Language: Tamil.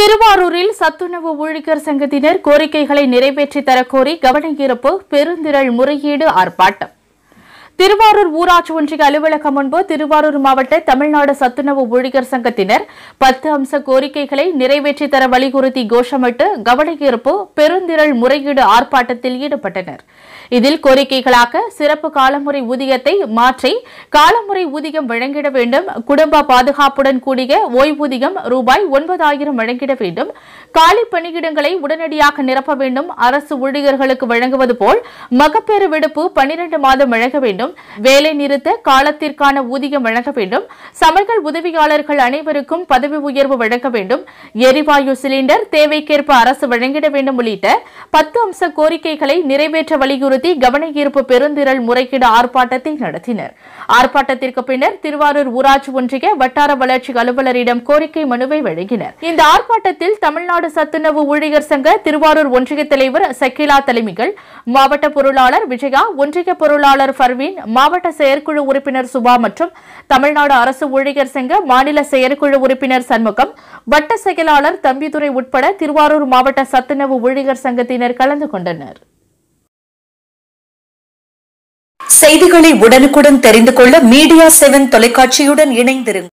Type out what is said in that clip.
திருவாரூரில் சத்துணவு ஊழியர் சங்கத்தினர் கோரிக்கைகளை நிறைவேற்றி தரக்கோரி கவனஈர்ப்பு பெருந்திரள் முறையீடு ஆர்ப்பாட்டம் திருவாரூர் ஊராட்சி ஒன்றிய அலுவலகம் முன்பு திருவாரூர் மாவட்ட தமிழ்நாடு சத்துணவு ஊழியர் சங்கத்தினர் பத்து அம்ச கோரிக்கைகளை நிறைவேற்றி தர வலியுறுத்தி கோஷமிட்டு கவனஈர்ப்பு பெருந்திரள் முறையீடு ஆர்ப்பாட்டத்தில் ஈடுபட்டனர் இதில் கோரிக்கைகளாக சிறப்பு காலமுறை ஊதியத்தை மாற்றி காலமுறை ஊதியம் வழங்கிட வேண்டும் குடும்ப பாதுகாப்புடன் கூடிய ஓய்வூதியம் ரூபாய் ஒன்பதாயிரம் வழங்கிட வேண்டும் காலி பணியிடங்களை உடனடியாக நிரப்ப வேண்டும் அரசு ஊழியர்களுக்கு வழங்குவது போல் மகப்பேறு விடுப்பு பனிரெண்டு மாதம் வழங்க வேண்டும் வேலை நிறுத்த காலத்திற்கான ஊதியம் வழங்க வேண்டும் சமையல் உதவியாளர்கள் அனைவருக்கும் பதவி உயர்வு வழங்க வேண்டும் எரிவாயு சிலிண்டர் தேவைக்கேற்ப அரசு வழங்கிட வேண்டும் உள்ளிட்ட பத்து அம்ச கோரிக்கைகளை நிறைவேற்ற வலியுறுத்தி கவன ஈர்ப்பு பெருந்திரள் முறைகேடு ஆர்ப்பாட்டத்தை நடத்தினர் ஆர்ப்பாட்டத்திற்கு பின்னர் திருவாரூர் ஊராட்சி ஒன்றிய வட்டார வளர்ச்சி அலுவலரிடம் கோரிக்கை மனுவை வழங்கினர் இந்த ஆர்ப்பாட்டத்தில் தமிழ்நாடு சத்துணவு ஊழியர் சங்க திருவாரூர் ஒன்றிய தலைவர் சக்கிலா தலைமைகள் மாவட்ட பொருளாளர் விஜயா ஒன்றிய பொருளாளர் ஃபர்வீன் மாவட்ட செயற்குழு உறுப்பினர் சுபா மற்றும் தமிழ்நாடு அரசு ஊழியர் சங்க மாநில செயற்குழு உறுப்பினர் சண்முகம் வட்ட செயலாளர் தம்பிதுரை உட்பட திருவாரூர் மாவட்ட சத்துணவு ஊழியர் சங்கத்தினர் கலந்து கொண்டனர் செய்திகளை உடனுக்குடன் தெரிந்து கொள்ள மீடியா செவன் தொலைக்காட்சியுடன் இணைந்திருங்கள்